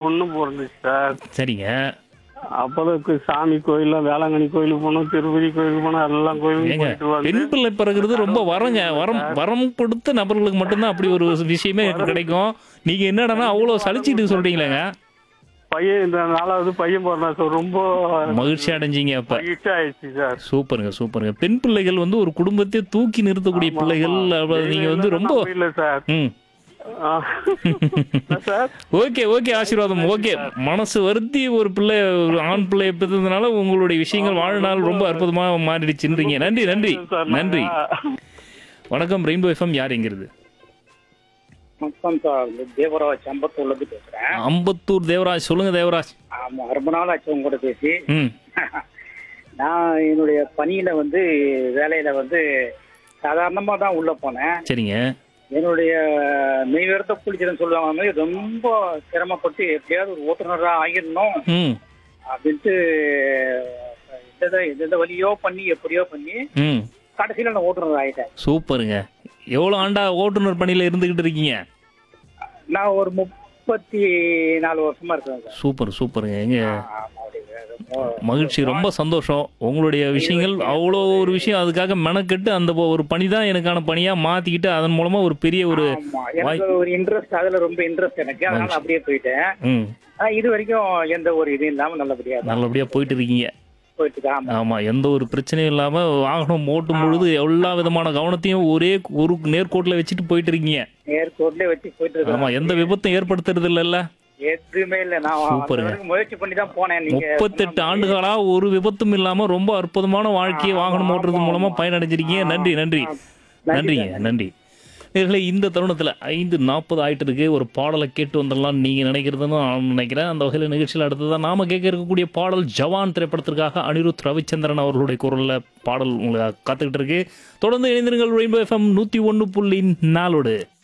பொண்ணு பிறந்துச்சு சார் சரிங்க அப்போதைக்கு சாமி கோயில்லாம் வேளாங்கண்ணி கோயிலுக்கு போனோம் திருப்பதி கோயிலுக்கு போனோம் எல்லா கோயிலுக்கும் ஏங்க போயிட்டு வந்து பெண் பிள்ளை பிறகுறது ரொம்ப வரங்க வரம் வரம் கொடுத்த நபர்களுக்கு மட்டும்தான் அப்படி ஒரு விஷயமே கிடைக்கும் நீங்க என்னடனா அவ்வளவு சலிச்சிட்டு சொல்றீங்களேங்க பையன் இந்த நாலாவது பையன் பிறந்தா சார் ரொம்ப மகிழ்ச்சி அடைஞ்சீங்க அப்ப மகிழ்ச்சி ஆயிடுச்சு சார் சூப்பருங்க சூப்பருங்க பெண் பிள்ளைகள் வந்து ஒரு குடும்பத்தை தூக்கி நிறுத்தக்கூடிய பிள்ளைகள் அப்ப நீங்க வந்து ரொம்ப இல்ல சார் ம் ஆ. சார் ஓகே ஓகே ஆசீர்வாதம் ஓகே மனசு வருத்தி ஒரு பிள்ளை ஒரு ஆண் பிள்ளையை பெற்றதுனால உங்களுடைய விஷயங்கள் வாழ்நாள் ரொம்ப அற்புதமா மாறிடுச்சுன்றீங்க நன்றி நன்றி சார் நன்றி வணக்கம் ரெயின்போ எஃப்எம் யார் எங்கிறது வணக்கம் சார் தேவராஜ் அம்பத்தூர்ல இருந்து பேசுறேன் அம்பத்தூர் தேவராஜ் சொல்லுங்க தேவராஜ் ஆமா ரொம்ப நாள் ஆச்சு உங்க கூட பேசி ம் நான் என்னுடைய பணியில வந்து வேலையில வந்து சாதாரணமா தான் உள்ள போனேன் சரிங்க என்னுடைய மெய்வெறுத்த குளிக்கிறேன்னு சொல்லுவாங்க அந்த மாதிரி ரொம்ப சிரமப்பட்டு எப்படியாவது ஒரு ஓட்டுநரா ஆகிடணும் ம் அப்படின்ட்டு எந்த எந்த வழியோ பண்ணி எப்படியோ பண்ணி ம் கடைசியில நான் ஓட்டுநர் ஆயிட்டேன் சூப்பருங்க எவ்வளோ ஆண்டா ஓட்டுநர் பணியில் இருந்துகிட்டு இருக்கீங்க நான் ஒரு முப்பத்தி நாலு வருஷமா இருக்கேன் சார் சூப்பர் சூப்பருங்க எங்க ஆமா, அப்படி ரொம்ப மகிழ்ச்சி ரொம்ப சந்தோஷம் உங்களுடைய விஷயங்கள் அவ்வளோ ஒரு விஷயம் அதுக்காக மெனக்கெட்டு அந்த ஒரு பணி தான் எனக்கான பணியா மாத்திக்கிட்டு அதன் மூலமா ஒரு பெரிய ஒரு ஆமா எனக்கு ஒரு இன்ட்ரெஸ்ட் அதுல ரொம்ப இன்ட்ரெஸ்ட் எனக்கு அதனால அப்படியே போயிட்டேன் ம் ஆனா இது வரைக்கும் எந்த ஒரு இது இல்லாம நல்லபடியா தான் நல்லபடியா போயிட்டு இருக்கீங்க போயிட்டு இருக்கு. ஆமா ஆமா எந்த ஒரு பிரச்சனையும் இல்லாம வாகனம் ஓட்டும் பொழுது எல்லா விதமான கவனத்தையும் ஒரே ஒரு நேர்கோட்டில் வச்சுட்டு போயிட்டு இருக்கீங்க நேர்கோட்ல வச்சு போயிட்டு ஆமா இருக்கேன் எந்த விபத்தும் ஏற்படுத்துறது இல்லைல்ல எதுவுமே இல்ல நான் சூப்பருங்க. அந்த வரைக்கும் முயற்சி பண்ணி தான் போனேன் நீங்க முப்பத்தெட்டு ஆண்டுகளா ஒரு விபத்தும் இல்லாம ரொம்ப அற்புதமான வாழ்க்கையை வாகனம் ஓட்டுறது மூலமா பயனடைஞ்சிருக்கீங்க நன்றி நன்றி நன்றிங்க நன்றி நேர்களே இந்த தருணத்தில் ஐந்து நாற்பது ஆயிட்டு இருக்கு ஒரு பாடலை கேட்டு வந்துடலாம் நீங்கள் நினைக்கிறதுன்னு நான் நினைக்கிறேன் அந்த வகையில் நிகழ்ச்சியில் அடுத்ததான் நாம கேட்க இருக்கக்கூடிய பாடல் ஜவான் திரைப்படத்திற்காக அனிருத் ரவிச்சந்திரன் அவர்களுடைய குரலில் பாடல் உங்களுக்கு காத்துக்கிட்டு இருக்கு தொடர்ந்து இணைந்திருங்கள் ரெயின்போ எஃப்எம் நூற்றி ஒன்று புள்ளி நாலோடு